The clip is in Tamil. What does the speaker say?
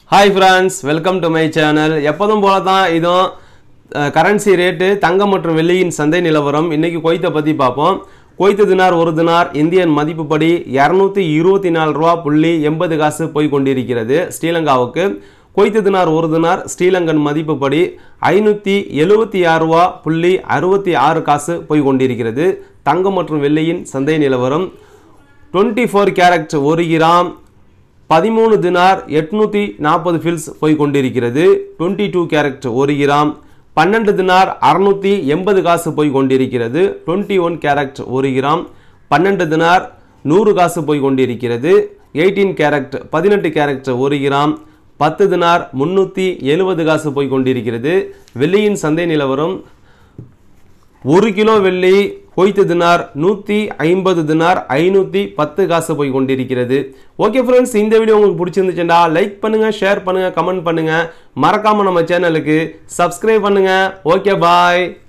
hi friends welcome to my channel எப்போதும் போல தான் இதுவும் கரன்சி ரேட்டு தங்கம் மற்றும் வெள்ளியின் சந்தை நிலவரம் இன்னைக்கு குவைத்தை பற்றி பார்ப்போம் குவைத்து தினார் ஒரு தினார் இந்தியன் மதிப்புப்படி இரநூத்தி இருபத்தி நாலு ரூபா புள்ளி எண்பது காசு போய் கொண்டிருக்கிறது ஸ்ரீலங்காவுக்கு குவைத்து தினார் ஒரு தினார் ஸ்ரீலங்கன் மதிப்புப்படி ஐநூற்றி எழுபத்தி ஆறு ரூபா புள்ளி அறுபத்தி ஆறு காசு போய் கொண்டிருக்கிறது தங்கம் மற்றும் வெள்ளியின் சந்தை நிலவரம் டுவெண்ட்டி ஃபோர் கேரட் ஒரு கிராம் பதிமூணு தினார் எட்நூற்றி நாற்பது ஃபில்ஸ் போய் கொண்டிருக்கிறது டுவெண்ட்டி டூ கேரட் ஒரு கிராம் பன்னெண்டு தினார் அறுநூற்றி எண்பது காசு போய் கொண்டிருக்கிறது டுவெண்ட்டி ஒன் கேரட் ஒரு கிராம் பன்னெண்டு தினார் நூறு காசு போய் கொண்டிருக்கிறது எயிட்டீன் கேரட் பதினெட்டு கேரட் ஒரு கிராம் பத்து தினார் முந்நூற்றி எழுபது காசு போய் கொண்டிருக்கிறது வெள்ளியின் சந்தை நிலவரம் ஒரு கிலோ வெள்ளி கொய்த்து தினார் நூற்றி ஐம்பது தினார் ஐநூற்றி பத்து காசு போய் கொண்டிருக்கிறது ஓகே ஃப்ரெண்ட்ஸ் இந்த வீடியோ உங்களுக்கு பிடிச்சிருந்துச்சுண்டா லைக் பண்ணுங்க ஷேர் பண்ணுங்க கமெண்ட் பண்ணுங்க மறக்காம நம்ம சேனலுக்கு சப்ஸ்கிரைப் பண்ணுங்க ஓகே பாய்